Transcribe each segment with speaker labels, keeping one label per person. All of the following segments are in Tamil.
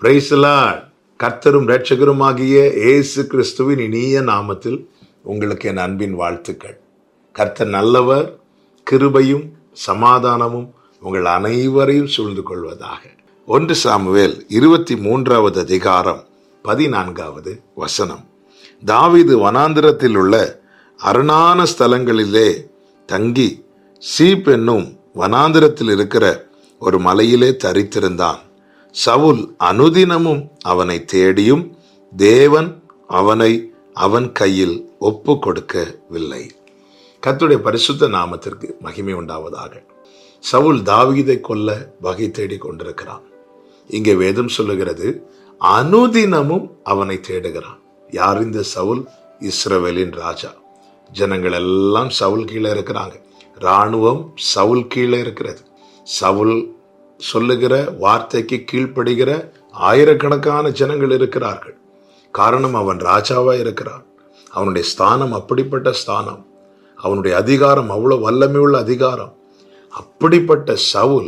Speaker 1: பிரைசலா கர்த்தரும் ரட்சகருமாகிய இயேசு கிறிஸ்துவின் இனிய நாமத்தில் உங்களுக்கு என் அன்பின் வாழ்த்துக்கள் கர்த்தர் நல்லவர் கிருபையும் சமாதானமும் உங்கள் அனைவரையும் சூழ்ந்து கொள்வதாக ஒன்று சாமுவேல் இருபத்தி மூன்றாவது அதிகாரம் பதினான்காவது வசனம் தாவீது வனாந்திரத்தில் உள்ள அரணான ஸ்தலங்களிலே தங்கி சீப் என்னும் வனாந்திரத்தில் இருக்கிற ஒரு மலையிலே தரித்திருந்தான் சவுல் அனுதினமும் அவனை தேடியும் தேவன் அவனை அவன் கையில் ஒப்பு கொடுக்கவில்லை கர்த்தருடைய பரிசுத்த நாமத்திற்கு மகிமை உண்டாவதாக சவுல் தாவீதை கொல்ல வகை தேடி கொண்டிருக்கிறான் இங்கே வேதம் சொல்லுகிறது அனுதினமும் அவனை தேடுகிறான் யார் இந்த சவுல் இஸ்ரவேலின் ராஜா ஜனங்கள் எல்லாம் சவுல் கீழே இருக்கிறாங்க ராணுவம் சவுல் கீழே இருக்கிறது சவுல் சொல்லுகிற வார்த்தைக்கு கீழ்ப்படுகிற ஆயிரக்கணக்கான ஜனங்கள் இருக்கிறார்கள் காரணம் அவன் ராஜாவா இருக்கிறான் அவனுடைய ஸ்தானம் அப்படிப்பட்ட ஸ்தானம் அவனுடைய அதிகாரம் அவ்வளவு வல்லமையுள்ள அதிகாரம் அப்படிப்பட்ட சவுல்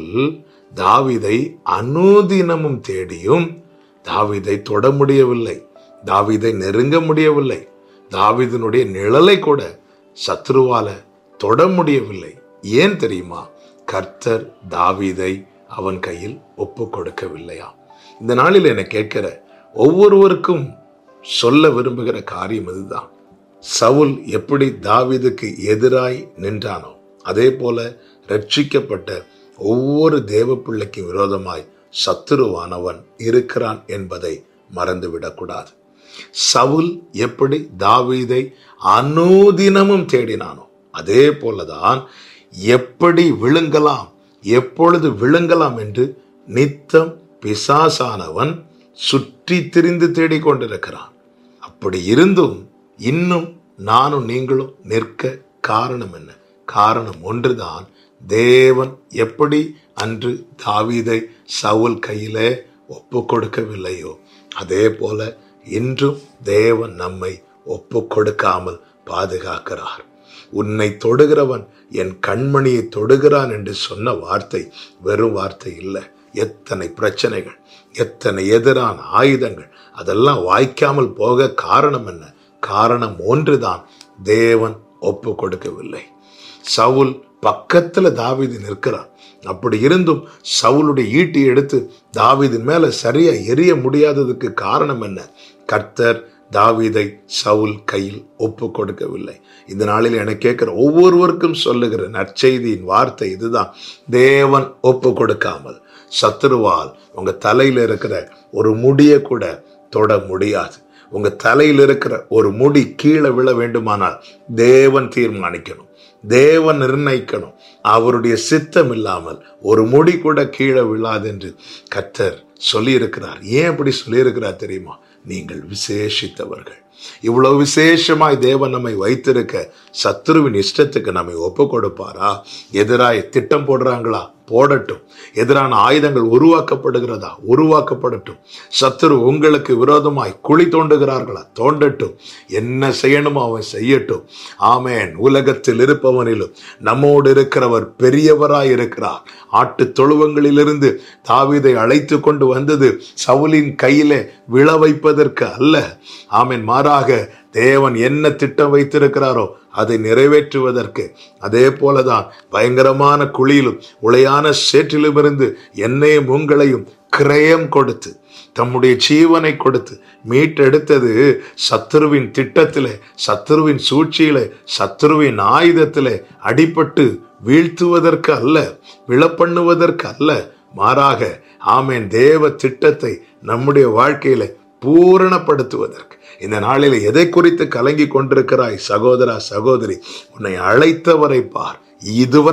Speaker 1: தாவிதை அனுதினமும் தேடியும் தாவிதை தொட முடியவில்லை தாவிதை நெருங்க முடியவில்லை தாவிதனுடைய நிழலை கூட சத்ருவால தொட முடியவில்லை ஏன் தெரியுமா கர்த்தர் தாவீதை அவன் கையில் ஒப்பு கொடுக்கவில்லையா இந்த நாளில் என்னை கேட்கிற ஒவ்வொருவருக்கும் சொல்ல விரும்புகிற காரியம் இதுதான் சவுல் எப்படி தாவீதுக்கு எதிராய் நின்றானோ அதே போல ரட்சிக்கப்பட்ட ஒவ்வொரு தேவ பிள்ளைக்கும் விரோதமாய் சத்துருவானவன் இருக்கிறான் என்பதை மறந்துவிடக்கூடாது சவுல் எப்படி தாவீதை அனுதினமும் தேடினானோ அதே போலதான் எப்படி விழுங்கலாம் எப்பொழுது விழுங்கலாம் என்று நித்தம் பிசாசானவன் சுற்றி திரிந்து தேடிக்கொண்டிருக்கிறான் அப்படி இருந்தும் இன்னும் நானும் நீங்களும் நிற்க காரணம் என்ன காரணம் ஒன்றுதான் தேவன் எப்படி அன்று தாவீதை சவுல் கையிலே ஒப்பு கொடுக்கவில்லையோ அதே போல இன்றும் தேவன் நம்மை ஒப்பு கொடுக்காமல் பாதுகாக்கிறார் உன்னை தொடுகிறவன் என் கண்மணியை தொடுகிறான் என்று சொன்ன வார்த்தை வெறும் வார்த்தை இல்லை எத்தனை பிரச்சனைகள் எத்தனை எதிரான ஆயுதங்கள் அதெல்லாம் வாய்க்காமல் போக காரணம் என்ன காரணம் ஒன்றுதான் தேவன் ஒப்பு கொடுக்கவில்லை சவுல் பக்கத்துல தாவீது நிற்கிறான் அப்படி இருந்தும் சவுலுடைய ஈட்டி எடுத்து தாவீதின் மேல சரியா எரிய முடியாததுக்கு காரணம் என்ன கர்த்தர் தாவீதை சவுல் கையில் ஒப்பு கொடுக்கவில்லை இந்த நாளில் என கேட்கிற ஒவ்வொருவருக்கும் சொல்லுகிற நற்செய்தியின் வார்த்தை இதுதான் தேவன் ஒப்பு கொடுக்காமல் சத்துருவால் உங்க தலையில இருக்கிற ஒரு முடிய கூட தொட முடியாது உங்க தலையில் இருக்கிற ஒரு முடி கீழே விழ வேண்டுமானால் தேவன் தீர்மானிக்கணும் தேவன் நிர்ணயிக்கணும் அவருடைய சித்தம் இல்லாமல் ஒரு முடி கூட கீழே விழாது என்று கர்த்தர் சொல்லியிருக்கிறார் ஏன் அப்படி சொல்லியிருக்கிறார் தெரியுமா நீங்கள் விசேஷித்தவர்கள் இவ்வளவு விசேஷமாய் தேவன் நம்மை வைத்திருக்க சத்துருவின் இஷ்டத்துக்கு நம்மை ஒப்பு கொடுப்பாரா எதிராய் திட்டம் போடுறாங்களா போடட்டும் எதிரான ஆயுதங்கள் உருவாக்கப்படுகிறதா உருவாக்கப்படட்டும் சத்துரு உங்களுக்கு விரோதமாய் குழி தோண்டுகிறார்களா தோண்டட்டும் என்ன செய்யணுமோ அவன் செய்யட்டும் ஆமேன் உலகத்தில் இருப்பவனிலும் நம்மோடு இருக்கிறவர் பெரியவராய் இருக்கிறார் ஆட்டு தொழுவங்களிலிருந்து தாவீதை அழைத்து கொண்டு வந்தது சவுலின் கையிலே விழ வைப்பதற்கு அல்ல ஆமேன் மாறாக தேவன் என்ன திட்டம் வைத்திருக்கிறாரோ அதை நிறைவேற்றுவதற்கு அதே போலதான் பயங்கரமான குழியிலும் உளையான சேற்றிலுமிருந்து என்னையும் உங்களையும் கிரயம் கொடுத்து தம்முடைய ஜீவனை கொடுத்து மீட்டெடுத்தது சத்துருவின் திட்டத்திலே சத்துருவின் சூழ்ச்சியிலே சத்துருவின் ஆயுதத்திலே அடிபட்டு வீழ்த்துவதற்கு அல்ல விழப்பண்ணுவதற்கு அல்ல மாறாக ஆமேன் தேவ திட்டத்தை நம்முடைய வாழ்க்கையில பூரணப்படுத்துவதற்கு இந்த நாளில் எதை குறித்து கலங்கி கொண்டிருக்கிறாய் சகோதரா சகோதரி உன்னை அழைத்தவரை பார் இதுவரை